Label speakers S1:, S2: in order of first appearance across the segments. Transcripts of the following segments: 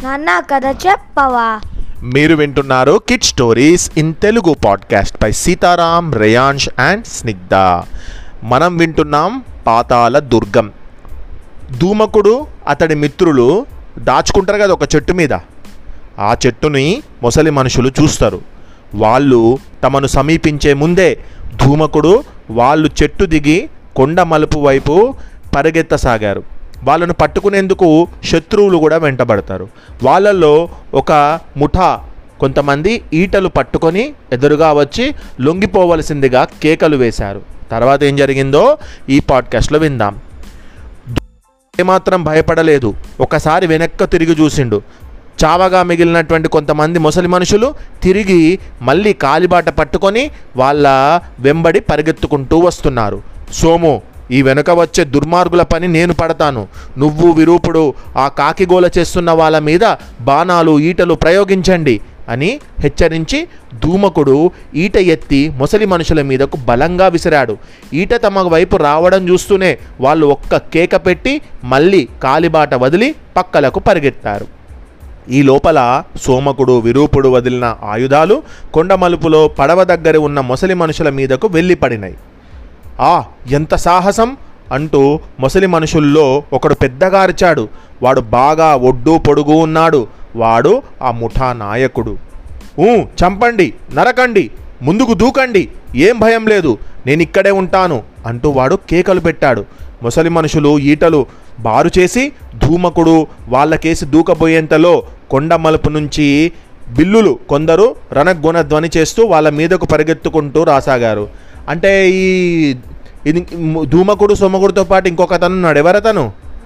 S1: నాన్న కథ చెప్పవా
S2: మీరు వింటున్నారు kid stories in Telugu podcast పై సీతారాం రేయాంష్ అండ్ స్నిగ్ధ మనం వింటున్నాం పాతాల దుర్గం ధూమకుడు అతడి మిత్రులు దాచుకుంటారు కదా ఒక చెట్టు మీద ఆ చెట్టుని మొసలి మనుషులు చూస్తారు వాళ్ళు తమను సమీపించే ముందే ధూమకుడు వాళ్ళు చెట్టు దిగి కొండ మలుపు వైపు పరిగెత్తసాగారు వాళ్ళను పట్టుకునేందుకు శత్రువులు కూడా వెంటబడతారు వాళ్ళల్లో ఒక ముఠా కొంతమంది ఈటలు పట్టుకొని ఎదురుగా వచ్చి లొంగిపోవలసిందిగా కేకలు వేశారు తర్వాత ఏం జరిగిందో ఈ పాడ్కాస్ట్లో విందాం ఏమాత్రం భయపడలేదు ఒకసారి వెనక్కి తిరిగి చూసిండు చావగా మిగిలినటువంటి కొంతమంది ముసలి మనుషులు తిరిగి మళ్ళీ కాలిబాట పట్టుకొని వాళ్ళ వెంబడి పరిగెత్తుకుంటూ వస్తున్నారు సోము ఈ వెనుక వచ్చే దుర్మార్గుల పని నేను పడతాను నువ్వు విరూపుడు ఆ కాకిగోల చేస్తున్న వాళ్ళ మీద బాణాలు ఈటలు ప్రయోగించండి అని హెచ్చరించి ధూమకుడు ఈట ఎత్తి ముసలి మనుషుల మీదకు బలంగా విసిరాడు ఈట తమ వైపు రావడం చూస్తూనే వాళ్ళు ఒక్క కేక పెట్టి మళ్ళీ కాలిబాట వదిలి పక్కలకు పరిగెత్తారు ఈ లోపల సోమకుడు విరూపుడు వదిలిన ఆయుధాలు కొండ మలుపులో పడవ దగ్గర ఉన్న ముసలి మనుషుల మీదకు వెళ్ళి పడినాయి ఆ ఎంత సాహసం అంటూ ముసలి మనుషుల్లో ఒకడు పెద్దగా అరిచాడు వాడు బాగా ఒడ్డు పొడుగు ఉన్నాడు వాడు ఆ ముఠా నాయకుడు ఊ చంపండి నరకండి ముందుకు దూకండి ఏం భయం లేదు నేను ఇక్కడే ఉంటాను అంటూ వాడు కేకలు పెట్టాడు ముసలి మనుషులు ఈటలు బారు చేసి ధూమకుడు వాళ్ళకేసి దూకబోయేంతలో కొండ మలుపు నుంచి బిల్లులు కొందరు రణగొనధ్వని చేస్తూ వాళ్ళ మీదకు పరిగెత్తుకుంటూ రాసాగారు అంటే ఈ ఇది ధూమకుడు సోమకుడితో పాటు ఇంకొక అతను ఉన్నాడు ఎవరతను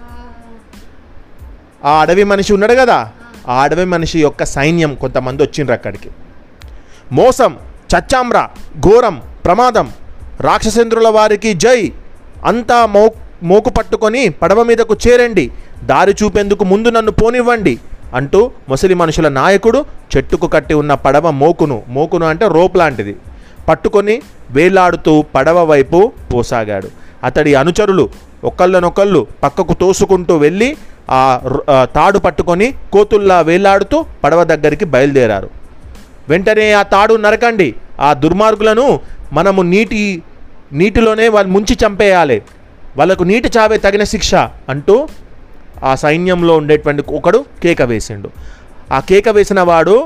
S2: ఆ అడవి మనిషి ఉన్నాడు కదా ఆ అడవి మనిషి యొక్క సైన్యం కొంతమంది వచ్చిండ్రు అక్కడికి మోసం చచ్చామ్ర ఘోరం ప్రమాదం రాక్షసేంద్రుల వారికి జై అంతా మో మోకు పట్టుకొని పడవ మీదకు చేరండి దారి చూపేందుకు ముందు నన్ను పోనివ్వండి అంటూ ముసలి మనుషుల నాయకుడు చెట్టుకు కట్టి ఉన్న పడవ మోకును మోకును అంటే రోప్ లాంటిది పట్టుకొని వేలాడుతూ పడవ వైపు పోసాగాడు అతడి అనుచరులు ఒకళ్ళనొకళ్ళు పక్కకు తోసుకుంటూ వెళ్ళి ఆ రు- ఆ తాడు పట్టుకొని కోతుల్లా వేలాడుతూ పడవ దగ్గరికి బయలుదేరారు వెంటనే ఆ తాడు నరకండి ఆ దుర్మార్గులను మనము నీటి నీటిలోనే వాళ్ళు ముంచి చంపేయాలి వాళ్ళకు నీటి చావే తగిన శిక్ష అంటూ ఆ సైన్యంలో ఉండేటువంటి ఒకడు కేక వేసిండు ఆ కేక వేసిన వాడు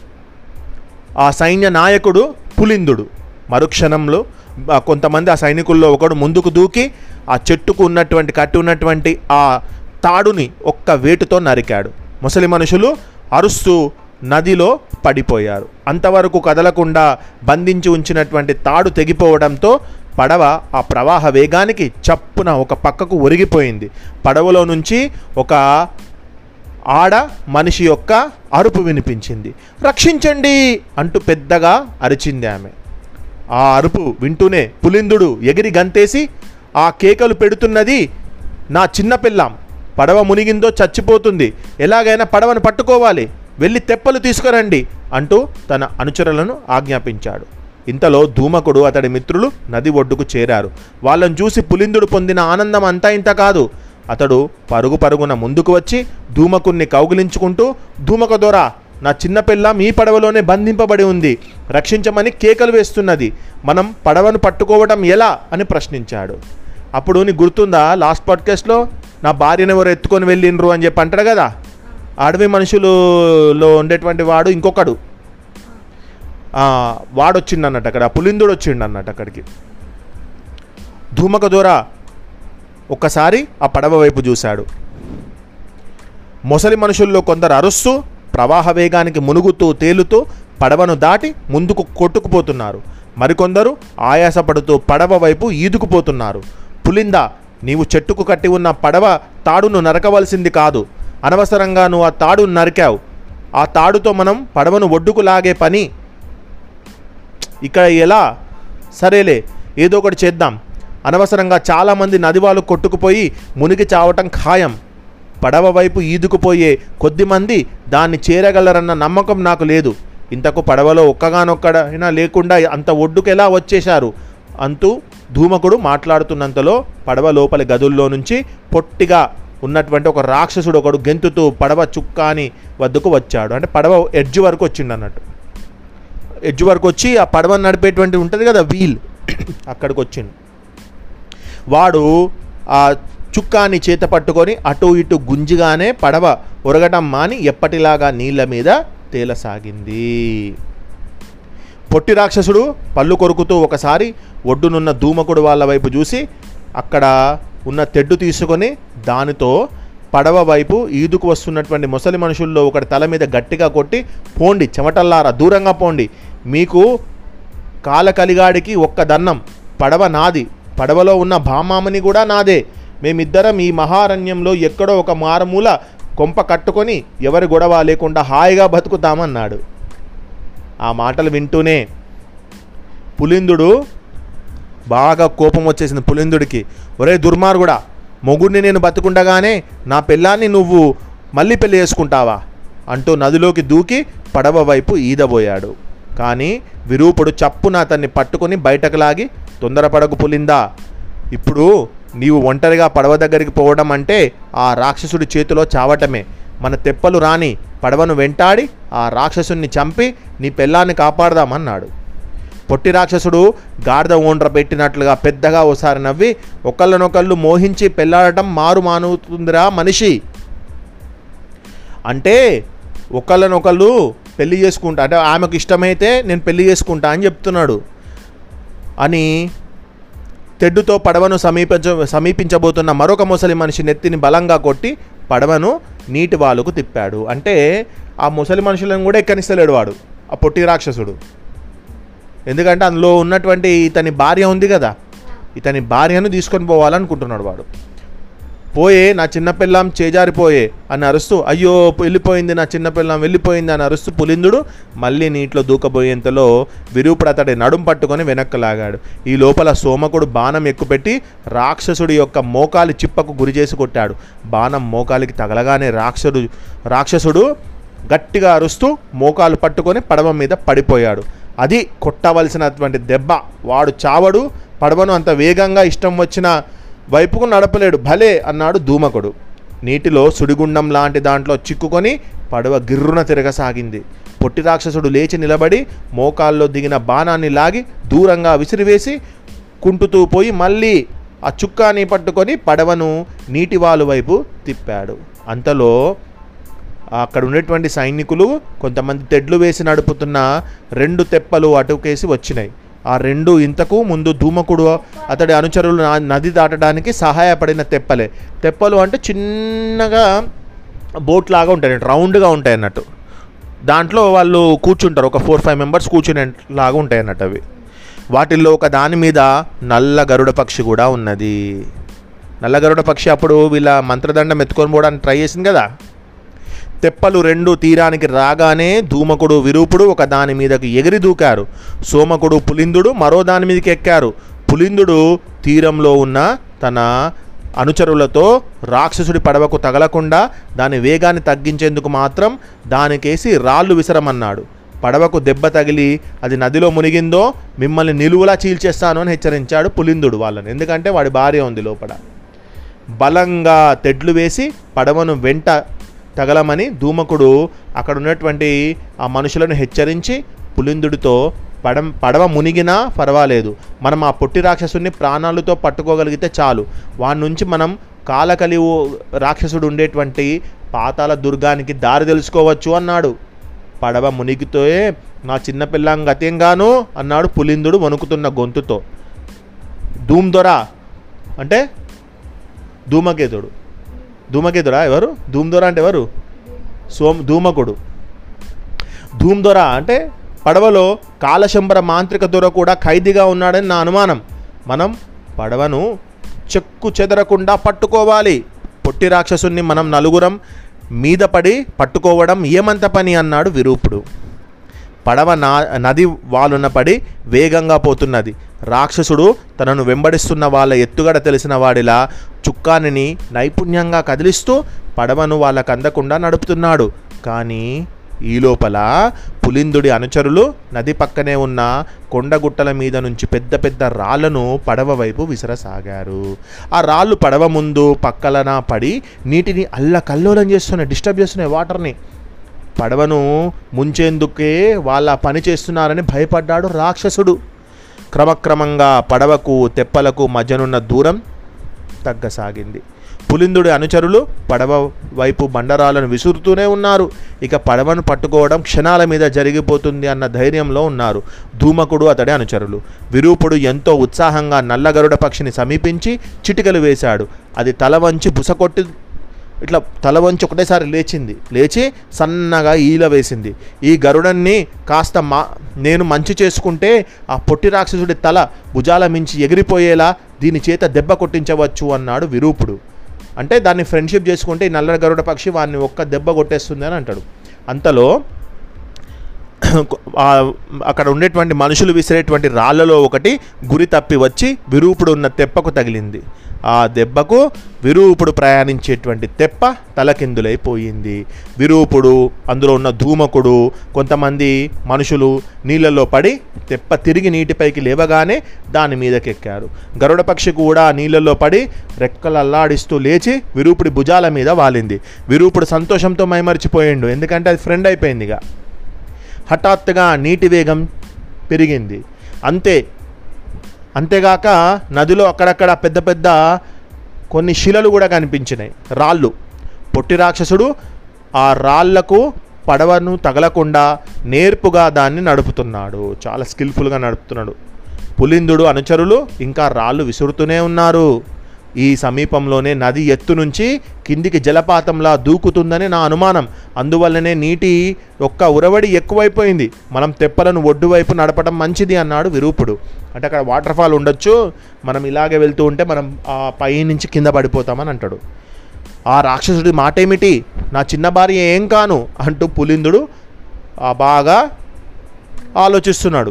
S2: ఆ సైన్య నాయకుడు పులిందుడు మరుక్షణంలో ఆ కొంతమంది ఆ సైనికుల్లో ఒకడు ముందుకు దూకి ఆ చెట్టుకు ఉన్నటువంటి కట్టి ఉన్నటువంటి ఆ తాడుని ఒక్క వేటుతో నరికాడు ముసలి మనుషులు అరుస్తూ నదిలో పడిపోయారు అంతవరకు కదలకుండా బంధించి ఉంచినటువంటి తాడు తెగిపోవడంతో పడవ ఆ ప్రవాహ వేగానికి చప్పున ఒక పక్కకు ఒరిగిపోయింది పడవలో నుంచి ఒక ఆడ మనిషి యొక్క అరుపు వినిపించింది రక్షించండి అంటూ పెద్దగా అరిచింది ఆమె ఆ అరుపు వింటూనే పులిందుడు ఎగిరి గంతేసి ఆ కేకలు పెడుతున్నది నా చిన్న పిల్లం పడవ మునిగిందో చచ్చిపోతుంది ఎలాగైనా పడవను పట్టుకోవాలి వెళ్ళి తెప్పలు తీసుకురండి అంటూ తన అనుచరులను ఆజ్ఞాపించాడు ఇంతలో ధూమకుడు అతడి మిత్రులు నది ఒడ్డుకు చేరారు వాళ్ళని చూసి పులిందుడు పొందిన ఆనందం అంతా ఇంత కాదు అతడు పరుగు పరుగున ముందుకు వచ్చి ధూమకుణ్ణి కౌగిలించుకుంటూ ధూమక దొర నా చిన్న పిల్ల మీ పడవలోనే బంధింపబడి ఉంది రక్షించమని కేకలు వేస్తున్నది మనం పడవను పట్టుకోవడం ఎలా అని ప్రశ్నించాడు అప్పుడు నీకు గుర్తుందా లాస్ట్ పాడ్కాస్ట్లో నా భార్యను ఎవరు ఎత్తుకొని వెళ్ళిండ్రు అని చెప్పి అంటాడు కదా అడవి మనుషులలో ఉండేటువంటి వాడు ఇంకొకడు ఆ, వాడు వచ్చిండు అన్నట్టు అక్కడ పులిందుడు వచ్చిండు అన్నట్టు అక్కడికి ధూమక దూర ఒక్కసారి ఆ పడవ వైపు చూశాడు మొసలి మనుషుల్లో కొందరు అరుస్తూ ప్రవాహ వేగానికి మునుగుతూ తేలుతూ పడవను దాటి ముందుకు కొట్టుకుపోతున్నారు మరికొందరు ఆయాసపడుతూ పడవ వైపు ఈదుకుపోతున్నారు పులింద నీవు చెట్టుకు కట్టి ఉన్న పడవ తాడును నరకవలసింది కాదు అనవసరంగా నువ్వు ఆ తాడును నరికావు ఆ తాడుతో మనం పడవను ఒడ్డుకు లాగే పని ఇక్కడ ఎలా సరేలే ఏదో ఒకటి చేద్దాం అనవసరంగా చాలామంది నదివాళ్ళు కొట్టుకుపోయి మునిగి చావటం ఖాయం పడవ వైపు ఈదుకుపోయే కొద్దిమంది దాన్ని చేరగలరన్న నమ్మకం నాకు లేదు ఇంతకు పడవలో ఒక్కగానొక్కడైనా లేకుండా అంత ఒడ్డుకు ఎలా వచ్చేశారు అంటూ ధూమకుడు మాట్లాడుతున్నంతలో పడవ లోపలి గదుల్లో నుంచి పొట్టిగా ఉన్నటువంటి ఒక రాక్షసుడు ఒకడు గెంతుతూ పడవ చుక్కాని వద్దకు వచ్చాడు అంటే పడవ ఎడ్జ్ వరకు వచ్చిండు అన్నట్టు ఎడ్జ్ వరకు వచ్చి ఆ పడవ నడిపేటువంటి ఉంటుంది కదా వీల్ అక్కడికి వచ్చిండు వాడు ఆ చుక్కాని చేత పట్టుకొని అటు ఇటు గుంజిగానే పడవ ఒరగటం మాని ఎప్పటిలాగా నీళ్ళ మీద తేలసాగింది పొట్టి రాక్షసుడు పళ్ళు కొరుకుతూ ఒకసారి ఒడ్డునున్న దూమకుడు వాళ్ళ వైపు చూసి అక్కడ ఉన్న తెడ్డు తీసుకొని దానితో పడవ వైపు ఈదుకు వస్తున్నటువంటి ముసలి మనుషుల్లో ఒకటి తల మీద గట్టిగా కొట్టి పోండి చెమటల్లారా దూరంగా పోండి మీకు కాలకలిగాడికి ఒక్క దన్నం పడవ నాది పడవలో ఉన్న భామామని కూడా నాదే మేమిద్దరం ఈ మహారణ్యంలో ఎక్కడో ఒక మారుమూల కొంప కట్టుకొని ఎవరి గొడవ లేకుండా హాయిగా బతుకుతామన్నాడు ఆ మాటలు వింటూనే పులిందుడు బాగా కోపం వచ్చేసింది పులిందుడికి ఒరే దుర్మార్గుడా మొగుడిని నేను బతుకుండగానే నా పిల్లాన్ని నువ్వు మళ్ళీ పెళ్లి చేసుకుంటావా అంటూ నదిలోకి దూకి పడవ వైపు ఈదబోయాడు కానీ విరూపుడు చప్పున అతన్ని పట్టుకొని బయటకు లాగి తొందరపడకు పులిందా ఇప్పుడు నీవు ఒంటరిగా పడవ దగ్గరికి పోవడం అంటే ఆ రాక్షసుడి చేతిలో చావటమే మన తెప్పలు రాని పడవను వెంటాడి ఆ రాక్షసుని చంపి నీ పెళ్ళాన్ని కాపాడదామన్నాడు పొట్టి రాక్షసుడు గాడిద ఓండ్ర పెట్టినట్లుగా పెద్దగా ఓసారి నవ్వి ఒకళ్ళనొకళ్ళు మోహించి పెళ్ళాడటం మారు మానుతుందిరా మనిషి అంటే ఒకళ్ళనొకళ్ళు పెళ్లి చేసుకుంటా అంటే ఆమెకు ఇష్టమైతే నేను పెళ్లి చేసుకుంటా అని చెప్తున్నాడు అని తెడ్డుతో పడవను సమీపించ సమీపించబోతున్న మరొక ముసలి మనిషి నెత్తిని బలంగా కొట్టి పడవను నీటి వాలుకు తిప్పాడు అంటే ఆ ముసలి మనుషులను కూడా ఎక్కనిస్తలేడు వాడు ఆ పొట్టి రాక్షసుడు ఎందుకంటే అందులో ఉన్నటువంటి ఇతని భార్య ఉంది కదా ఇతని భార్యను తీసుకొని పోవాలనుకుంటున్నాడు వాడు పోయే నా చిన్న పిల్లం చేజారిపోయే అని అరుస్తూ అయ్యో వెళ్ళిపోయింది నా చిన్న పిల్లం వెళ్ళిపోయింది అని అరుస్తూ పులిందుడు మళ్ళీ నీటిలో దూకబోయేంతలో విరూపుడు అతడి నడుం పట్టుకొని వెనక్కి లాగాడు ఈ లోపల సోమకుడు బాణం ఎక్కుపెట్టి రాక్షసుడి యొక్క మోకాలి చిప్పకు గురి చేసి కొట్టాడు బాణం మోకాలికి తగలగానే రాక్షసుడు రాక్షసుడు గట్టిగా అరుస్తూ మోకాలు పట్టుకొని పడవ మీద పడిపోయాడు అది కొట్టవలసినటువంటి దెబ్బ వాడు చావడు పడవను అంత వేగంగా ఇష్టం వచ్చిన వైపుకు నడపలేడు భలే అన్నాడు ధూమకుడు నీటిలో సుడిగుండం లాంటి దాంట్లో చిక్కుకొని పడవ గిర్రున తిరగసాగింది పొట్టి రాక్షసుడు లేచి నిలబడి మోకాల్లో దిగిన బాణాన్ని లాగి దూరంగా విసిరివేసి కుంటుతూ పోయి మళ్ళీ ఆ చుక్కాని పట్టుకొని పడవను నీటివాలు వైపు తిప్పాడు అంతలో అక్కడ ఉండేటువంటి సైనికులు కొంతమంది తెడ్లు వేసి నడుపుతున్న రెండు తెప్పలు అటుకేసి వచ్చినాయి ఆ రెండు ఇంతకు ముందు ధూమకుడు అతడి అనుచరులు నా- నది దాటడానికి సహాయపడిన తెప్పలే తెప్పలు అంటే చిన్నగా బోట్ లాగా ఉంటాయి రౌండ్గా ఉంటాయి అన్నట్టు దాంట్లో వాళ్ళు కూర్చుంటారు ఒక ఫోర్ ఫైవ్ మెంబర్స్ కూర్చునే లాగా ఉంటాయి అన్నట్టు అవి వాటిల్లో ఒక దాని మీద నల్ల గరుడ పక్షి కూడా ఉన్నది నల్ల గరుడ పక్షి అప్పుడు వీళ్ళ మంత్రదండం ఎత్తుకొని పోవడానికి ట్రై చేసింది కదా తెప్పలు రెండు తీరానికి రాగానే ధూమకుడు విరూపుడు ఒక దాని మీదకి ఎగిరి దూకారు సోమకుడు పులిందుడు మరో దాని మీదకి ఎక్కారు పులిందుడు తీరంలో ఉన్న తన అనుచరులతో రాక్షసుడి పడవకు తగలకుండా దాని వేగాన్ని తగ్గించేందుకు మాత్రం దానికేసి రాళ్ళు విసరమన్నాడు పడవకు దెబ్బ తగిలి అది నదిలో మునిగిందో మిమ్మల్ని నిలువులా చీల్చేస్తాను అని హెచ్చరించాడు పులిందుడు వాళ్ళని ఎందుకంటే వాడి భార్య ఉంది లోపల బలంగా తెడ్లు వేసి పడవను వెంట తగలమని ధూమకుడు అక్కడ ఉన్నటువంటి ఆ మనుషులను హెచ్చరించి పులిందుడితో పడ పడవ మునిగినా పర్వాలేదు మనం ఆ పొట్టి రాక్షసుని ప్రాణాలతో పట్టుకోగలిగితే చాలు వాడి నుంచి మనం కాలకలి రాక్షసుడు ఉండేటువంటి పాతాల దుర్గానికి దారి తెలుసుకోవచ్చు అన్నాడు పడవ మునిగితే నా చిన్న పిల్లం గత్యంగాను అన్నాడు పులిందుడు వణుకుతున్న గొంతుతో ధూమ్ దొర అంటే ధూమకేతుడు ధూమకేతుడా ఎవరు ధూమ్ దొర అంటే ఎవరు సోమ్ ధూమకుడు ధూమ్ దొర అంటే పడవలో కాలశంబర మాంత్రిక దొర కూడా ఖైదీగా ఉన్నాడని నా అనుమానం మనం పడవను చెక్కు చెదరకుండా పట్టుకోవాలి పొట్టి రాక్షసుని మనం నలుగురం మీద పడి పట్టుకోవడం ఏమంత పని అన్నాడు విరూపుడు పడవ నా నది వాలున పడి వేగంగా పోతున్నది రాక్షసుడు తనను వెంబడిస్తున్న వాళ్ళ ఎత్తుగడ తెలిసిన వాడిలా చుక్కానిని నైపుణ్యంగా కదిలిస్తూ పడవను వాళ్ళకు అందకుండా నడుపుతున్నాడు కానీ ఈ లోపల పులిందుడి అనుచరులు నది పక్కనే ఉన్న కొండగుట్టల మీద నుంచి పెద్ద పెద్ద రాళ్లను పడవ వైపు విసరసాగారు ఆ రాళ్ళు పడవ ముందు పక్కలన పడి నీటిని అల్లకల్లోలం చేస్తున్నాయి డిస్టర్బ్ చేస్తున్నాయి వాటర్ని పడవను ముంచేందుకే వాళ్ళ పని చేస్తున్నారని భయపడ్డాడు రాక్షసుడు క్రమక్రమంగా పడవకు తెప్పలకు మధ్యనున్న దూరం తగ్గసాగింది పులిందుడి అనుచరులు పడవ వైపు బండరాలను విసురుతూనే ఉన్నారు ఇక పడవను పట్టుకోవడం క్షణాల మీద జరిగిపోతుంది అన్న ధైర్యంలో ఉన్నారు ధూమకుడు అతడి అనుచరులు విరూపుడు ఎంతో ఉత్సాహంగా నల్లగరుడ పక్షిని సమీపించి చిటికలు వేశాడు అది తల వంచి బుసకొట్టి ఇట్లా తల వంచి ఒకటేసారి లేచింది లేచి సన్నగా ఈల వేసింది ఈ గరుడన్ని కాస్త మా నేను మంచి చేసుకుంటే ఆ పొట్టి రాక్షసుడి తల భుజాల మించి ఎగిరిపోయేలా దీని చేత దెబ్బ కొట్టించవచ్చు అన్నాడు విరూపుడు అంటే దాన్ని ఫ్రెండ్షిప్ చేసుకుంటే ఈ నల్ల గరుడ పక్షి వాడిని ఒక్క దెబ్బ కొట్టేస్తుంది అని అంటాడు అంతలో ఆ అక్కడ ఉండేటువంటి మనుషులు విసిరేటువంటి రాళ్ళలో ఒకటి గురి తప్పి వచ్చి విరూపుడు ఉన్న తెప్పకు తగిలింది ఆ దెబ్బకు విరూపుడు ప్రయాణించేటువంటి తెప్ప తలకిందులైపోయింది విరూపుడు అందులో ఉన్న ధూమకుడు కొంతమంది మనుషులు నీళ్ళలో పడి తెప్ప తిరిగి నీటిపైకి లేవగానే దాని మీదకెక్కారు గరుడ పక్షి కూడా నీళ్ళలో పడి రెక్కలు అల్లాడిస్తూ లేచి విరూపుడి భుజాల మీద వాలింది విరూపుడు సంతోషంతో మైమరిచిపోయిండు ఎందుకంటే అది ఫ్రెండ్ అయిపోయింది ఇక హఠాత్తుగా నీటి వేగం పెరిగింది అంతే అంతేగాక నదిలో అక్కడక్కడ పెద్ద పెద్ద కొన్ని శిలలు కూడా కనిపించినాయి రాళ్ళు పొట్టి రాక్షసుడు ఆ రాళ్లకు పడవను తగలకుండా నేర్పుగా దాన్ని నడుపుతున్నాడు చాలా స్కిల్ఫుల్గా నడుపుతున్నాడు పులిందుడు అనుచరులు ఇంకా రాళ్ళు విసురుతూనే ఉన్నారు ఈ సమీపంలోనే నది ఎత్తు నుంచి కిందికి జలపాతంలా దూకుతుందని నా అనుమానం అందువల్లనే నీటి యొక్క ఉరవడి ఎక్కువైపోయింది మనం తెప్పలను ఒడ్డు వైపు నడపడం మంచిది అన్నాడు విరూపుడు అంటే అక్కడ వాటర్ ఫాల్ ఉండొచ్చు మనం ఇలాగే వెళ్తూ ఉంటే మనం ఆ పై నుంచి కింద పడిపోతామని అంటాడు ఆ రాక్షసుడి మాట ఏమిటి నా చిన్న భార్య ఏం కాను అంటూ పులిందుడు ఆ బాగా ఆలోచిస్తున్నాడు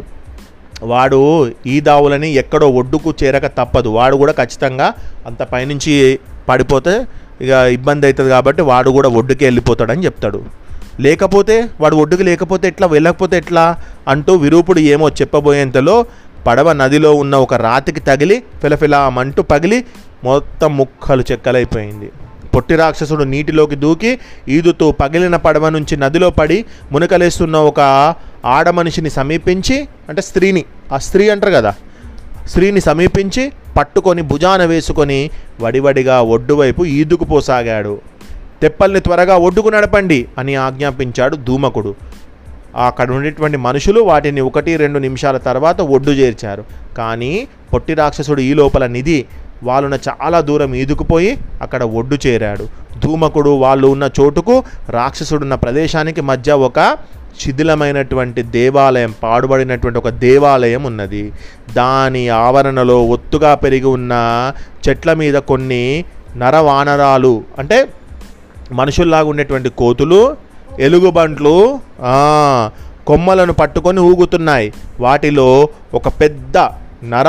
S2: వాడు ఈ దావులని ఎక్కడో ఒడ్డుకు చేరక తప్పదు వాడు కూడా ఖచ్చితంగా అంత పైనుంచి పడిపోతే ఇక ఇబ్బంది అవుతుంది కాబట్టి వాడు కూడా ఒడ్డుకి వెళ్ళిపోతాడని చెప్తాడు లేకపోతే వాడు ఒడ్డుకి లేకపోతే ఎట్లా వెళ్ళకపోతే ఎట్లా అంటూ విరూపుడు ఏమో చెప్పబోయేంతలో పడవ నదిలో ఉన్న ఒక రాతికి తగిలి ఫిలఫిలామంటూ పగిలి మొత్తం ముక్కలు చెక్కలైపోయింది పొట్టి రాక్షసుడు నీటిలోకి దూకి ఈదుతూ పగిలిన పడవ నుంచి నదిలో పడి మునకలేస్తున్న ఒక ఆడ మనిషిని సమీపించి అంటే స్త్రీని ఆ స్త్రీ అంటారు కదా స్త్రీని సమీపించి పట్టుకొని భుజాన వేసుకొని వడివడిగా ఒడ్డు వైపు ఈదుకుపోసాగాడు తెప్పల్ని త్వరగా ఒడ్డుకు నడపండి అని ఆజ్ఞాపించాడు ధూమకుడు అక్కడ ఉండేటువంటి మనుషులు వాటిని ఒకటి రెండు నిమిషాల తర్వాత ఒడ్డు చేర్చారు కానీ పొట్టి రాక్షసుడు ఈ లోపల నిధి వాళ్ళున చాలా దూరం ఈదుకుపోయి అక్కడ ఒడ్డు చేరాడు ధూమకుడు వాళ్ళు ఉన్న చోటుకు రాక్షసుడున్న ప్రదేశానికి మధ్య ఒక శిథిలమైనటువంటి దేవాలయం పాడుబడినటువంటి ఒక దేవాలయం ఉన్నది దాని ఆవరణలో ఒత్తుగా పెరిగి ఉన్న చెట్ల మీద కొన్ని నరవానరాలు అంటే మనుషుల్లాగా ఉండేటువంటి కోతులు ఎలుగుబంట్లు ఆ, కొమ్మలను పట్టుకొని ఊగుతున్నాయి వాటిలో ఒక పెద్ద నర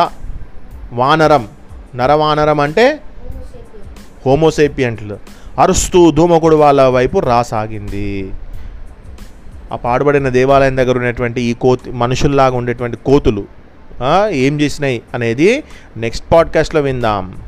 S2: వానరం నరవానరం అంటే హోమోసేపియంట్లు అరుస్తూ ధూమకుడు వాళ్ళ వైపు రాసాగింది ఆ పాడుబడిన దేవాలయం దగ్గర ఉన్నటువంటి ఈ కోతి మనుషుల్లాగా ఉండేటువంటి కోతులు ఆ, ఏం చేసినాయి అనేది నెక్స్ట్ పాడ్కాస్ట్లో విందాం